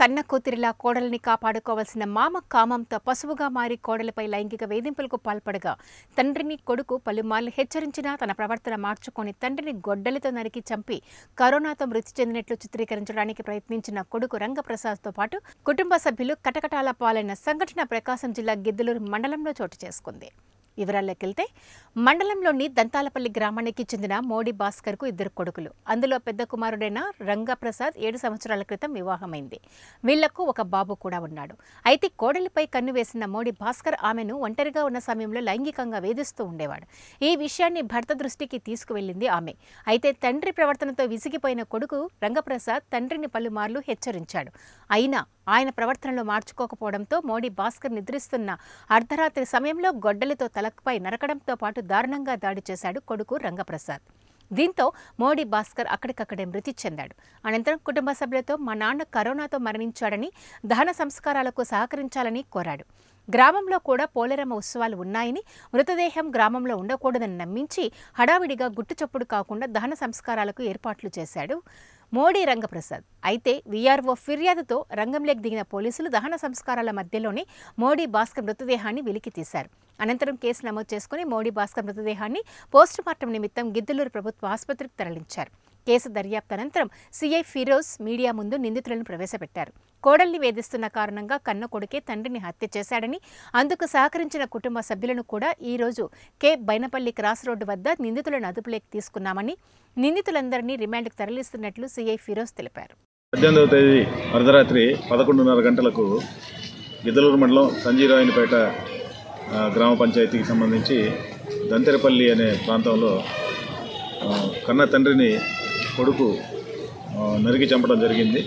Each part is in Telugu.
కన్న కూతురిలా కోడలిని కాపాడుకోవాల్సిన మామ కామంతో పశువుగా మారి కోడలిపై లైంగిక వేధింపులకు పాల్పడగా తండ్రిని కొడుకు పలుమార్లు హెచ్చరించినా తన ప్రవర్తన మార్చుకొని తండ్రిని గొడ్డలితో నరికి చంపి కరోనాతో మృతి చెందినట్లు చిత్రీకరించడానికి ప్రయత్నించిన కొడుకు రంగప్రసాద్తో పాటు కుటుంబ సభ్యులు కటకటాల పాలైన సంఘటన ప్రకాశం జిల్లా గిద్దలూరు మండలంలో చోటు చేసుకుంది వివరాల్లోకి వెళ్తే మండలంలోని దంతాలపల్లి గ్రామానికి చెందిన మోడీ భాస్కర్కు ఇద్దరు కొడుకులు అందులో పెద్ద కుమారుడైన రంగప్రసాద్ ఏడు సంవత్సరాల క్రితం వివాహమైంది వీళ్లకు ఒక బాబు కూడా ఉన్నాడు అయితే కోడలిపై కన్ను వేసిన మోడీ భాస్కర్ ఆమెను ఒంటరిగా ఉన్న సమయంలో లైంగికంగా వేధిస్తూ ఉండేవాడు ఈ విషయాన్ని భర్త దృష్టికి తీసుకువెళ్ళింది ఆమె అయితే తండ్రి ప్రవర్తనతో విసిగిపోయిన కొడుకు రంగప్రసాద్ తండ్రిని పలుమార్లు హెచ్చరించాడు అయినా ఆయన ప్రవర్తనలో మార్చుకోకపోవడంతో మోడీ భాస్కర్ నిద్రిస్తున్న అర్ధరాత్రి సమయంలో గొడ్డలితో తలపై నరకడంతో పాటు దారుణంగా దాడి చేశాడు కొడుకు రంగప్రసాద్ దీంతో మోడీ భాస్కర్ అక్కడికక్కడే మృతి చెందాడు అనంతరం కుటుంబ సభ్యులతో మా నాన్న కరోనాతో మరణించాడని దహన సంస్కారాలకు సహకరించాలని కోరాడు గ్రామంలో కూడా పోలేరమ్మ ఉత్సవాలు ఉన్నాయని మృతదేహం గ్రామంలో ఉండకూడదని నమ్మించి హడావిడిగా గుట్టుచప్పుడు కాకుండా దహన సంస్కారాలకు ఏర్పాట్లు చేశాడు మోడీ రంగప్రసాద్ అయితే వీఆర్ఓ ఫిర్యాదుతో రంగంలోకి దిగిన పోలీసులు దహన సంస్కారాల మధ్యలోనే మోడీ భాస్కర్ మృతదేహాన్ని వెలికి తీశారు అనంతరం కేసు నమోదు చేసుకుని మోడీ భాస్కర్ మృతదేహాన్ని పోస్టుమార్టం నిమిత్తం గిద్దలూరు ప్రభుత్వ ఆసుపత్రికి తరలించారు కేసు దర్యాప్తు అనంతరం సీఐ ఫిరోజ్ మీడియా ముందు నిందితులను ప్రవేశపెట్టారు కోడల్ని వేధిస్తున్న కారణంగా కన్న కొడుకే తండ్రిని హత్య చేశాడని అందుకు సహకరించిన కుటుంబ సభ్యులను కూడా ఈ రోజు కె బైనపల్లి క్రాస్ రోడ్డు వద్ద నిందితులను అదుపులోకి తీసుకున్నామని నిందితులందరినీ రిమాండ్కు తరలిస్తున్నట్లు సీఐ ఫిరోజ్ తెలిపారు పద్దెనిమిదవ తేదీ అర్ధరాత్రి పదకొండున్నర గంటలకు గిద్దలూరు మండలం సంజీరాయనిపేట ఆ, గ్రామ పంచాయతీకి సంబంధించి దంతెరపల్లి అనే ప్రాంతంలో ఆ, కన్న తండ్రిని కొడుకు ఆ, నరికి చంపడం జరిగింది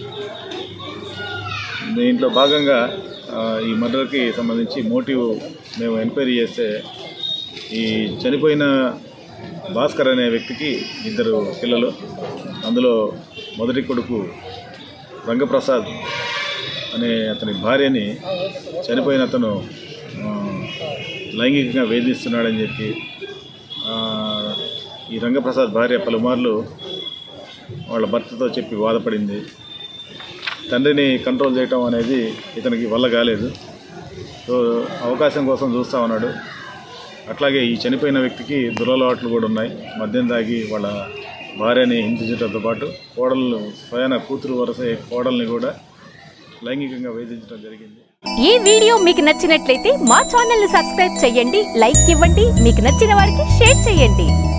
దీంట్లో భాగంగా ఆ, ఈ మర్డర్కి సంబంధించి మోటివ్ మేము ఎంక్వైరీ చేస్తే ఈ చనిపోయిన భాస్కర్ అనే వ్యక్తికి ఇద్దరు పిల్లలు అందులో మొదటి కొడుకు రంగప్రసాద్ అనే అతని భార్యని చనిపోయిన అతను ఆ, లైంగికంగా వేధిస్తున్నాడని చెప్పి ఆ, ఈ రంగప్రసాద్ భార్య పలుమార్లు వాళ్ళ భర్తతో చెప్పి బాధపడింది తండ్రిని కంట్రోల్ చేయటం అనేది ఇతనికి వల్ల కాలేదు సో అవకాశం కోసం చూస్తూ ఉన్నాడు అట్లాగే ఈ చనిపోయిన వ్యక్తికి దురలవాట్లు కూడా ఉన్నాయి మద్యం తాగి వాళ్ళ భార్యని హింసించడంతో పాటు కోడళ్ళు స్వయాన కూతురు వరస కోడల్ని కూడా లైంగికంగా వేధించడం జరిగింది ఈ వీడియో మీకు నచ్చినట్లయితే మా ఛానల్ ని సబ్స్క్రైబ్ చేయండి లైక్ ఇవ్వండి మీకు నచ్చిన వారికి షేర్ చేయండి